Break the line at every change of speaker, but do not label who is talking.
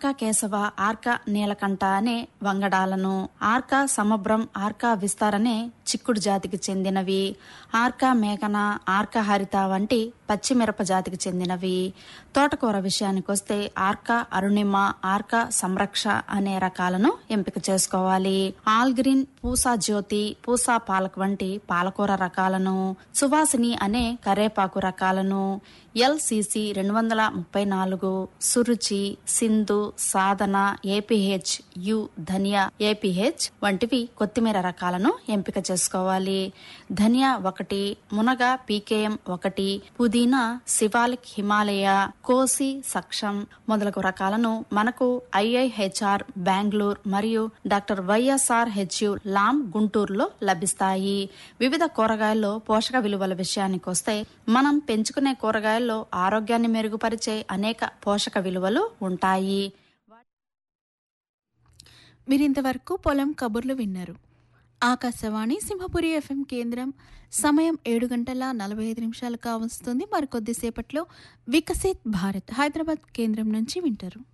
ఆర్కా కేశవ ఆర్కా నీలకంఠ అనే వంగడాలను ఆర్కా సముద్రం ఆర్కా విస్తార్ అనే చిక్కుడు జాతికి చెందినవి ఆర్కా మేఘన ఆర్కా హరిత వంటి పచ్చిమిరప జాతికి చెందినవి తోటకూర విషయానికొస్తే ఆర్కా అరుణిమ ఆర్కా సంరక్ష అనే రకాలను ఎంపిక చేసుకోవాలి ఆల్ గ్రీన్ పూసా జ్యోతి పూసా పాలక్ వంటి పాలకూర రకాలను సువాసిని అనే కరేపాకు రకాలను ఎల్సిసి రెండు వందల ముప్పై నాలుగు Suruchi Sindhu Sadhana APH U Dhaniya APH వంటివి కొత్తిమీర రకాలను ఎంపిక చేసుకోవాలి ధనియా ఒకటి మునగ పీకేఎం ఒకటి పుదీనా శివాలిక్ హిమాలయ కోసి సక్షం మొదలగు రకాలను మనకు ఐఐహెచ్ఆర్ బెంగళూరు మరియు డాక్టర్ వైఎస్ఆర్ హెచ్యు లామ్ గుంటూరులో లభిస్తాయి వివిధ కూరగాయల్లో పోషక విలువల విషయానికొస్తే మనం పెంచుకునే కూరగాయల్లో ఆరోగ్యాన్ని మెరుగుపరిచే అనేక పోషక విలువలు ఉంటాయి
మీరింతవరకు పొలం కబుర్లు విన్నారు ఆకాశవాణి సింహపురి ఎఫ్ఎం కేంద్రం సమయం ఏడు గంటల నలభై ఐదు నిమిషాలు కావస్తుంది మరికొద్దిసేపట్లో వికసిత్ భారత్ హైదరాబాద్ కేంద్రం నుంచి వింటారు